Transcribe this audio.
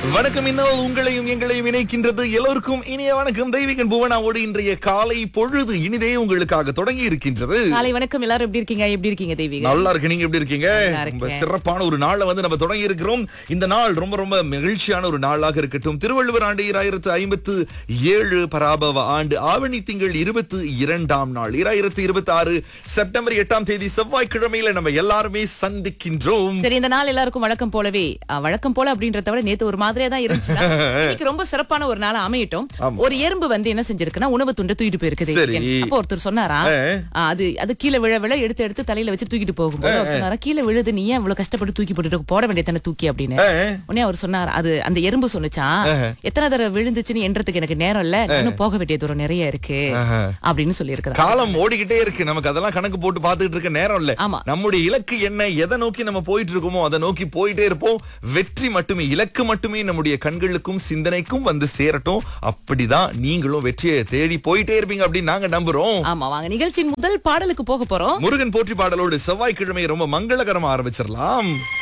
வணக்கம் இன்னும் உங்களையும் எங்களையும் இணைக்கின்றது எல்லோருக்கும் இனிய வணக்கம் தெய்வீகன் புவனாவோடு இன்றைய காலை பொழுது இனிதே உங்களுக்காக தொடங்கி இருக்கின்றது காலை வணக்கம் எல்லாரும் எப்படி இருக்கீங்க எப்படி இருக்கீங்க தெய்வீக நல்லா இருக்கு நீங்க எப்படி இருக்கீங்க நல்லா இருக்கேன். ரொம்ப சிறப்பான ஒரு நாளை வந்து நம்ம தொடங்கி இருக்கிறோம் இந்த நாள் ரொம்ப ரொம்ப மகிழ்ச்சியான ஒரு நாளாக இருக்கட்டும் திருவள்ளுவர் ஆண்டு இராயிரத்து ஐம்பத்து ஏழு பராபவ ஆண்டு ஆவணி திங்கள் இருபத்தி இரண்டாம் நாள் இராயிரத்து இருபத்தி ஆறு செப்டம்பர் எட்டாம் தேதி செவ்வாய்க்கிழமையில நம்ம எல்லாருமே சந்திக்கின்றோம் சரி இந்த நாள் எல்லாருக்கும் வழக்கம் போலவே அஹ், வழக்கம் போல அப்படின்றத விட நேத்து ஒரு மாதிரியா தான் இருந்துச்சு இன்னைக்கு ரொம்ப சிறப்பான ஒரு நாள் அமையட்டும் ஆமா. ஒரு எறும்பு வந்து என்ன செஞ்சிருக்குன்னா உணவு துண்டை தூக்கிட்டு போயிருக்கு சரி. தெய்வீகன். அப்போ ஒருத்தர் சொன்னாரா ஆ. அஹ், அது அது கீழே விழ விழ எடுத்து எடுத்து தலையில வச்சு தூக்கிட்டு போகும்போது அவர் சொன்னாரா கீழே விழுது நீ ஏன் இவ்வளவு கஷ்டப்பட்டு தூக்கி போட்டுட்டு போட வேண்டியதானே தூக்கி அப்படின்னு ஆ. உடனே அவர் சொன்னார் அது அந்த எறும்பு சொன்னுச்சான் எத்தனை தடவை விழுந்துச்சுன்னு எண்றதுக்கு எனக்கு நேரம் இல்ல இன்னும் போக வேண்டிய தூரம் நிறைய இருக்கு ஆஹா. அப்படின்னு சொல்லி காலம் ஓடிக்கிட்டே இருக்கு நமக்கு அதெல்லாம் கணக்கு போட்டு பார்த்துட்டு இருக்க நேரம் இல்ல ஆமா. நம்முடைய இலக்கு என்ன எதை நோக்கி நம்ம போயிட்டு இருக்கோமோ அதை நோக்கி போயிட்டே இருப்போம் வெற்றி மட்டுமே இலக்கு மட்டுமே நம்முடைய கண்களுக்கும் சிந்தனைக்கும் வந்து சேரட்டும் அப்படிதான் நீங்களும் வெற்றியை தேடி போயிட்டே இருப்பீங்க அப்படின்னு நாங்க நம்புறோம் ஆமா வாங்க நிகழ்ச்சியின் முதல் பாடலுக்கு போக போறோம் முருகன் போற்றி பாடலோடு செவ்வாய்க்கிழமை ரொம்ப மங்களகரமா ஆரம்பிச்சிடலாம்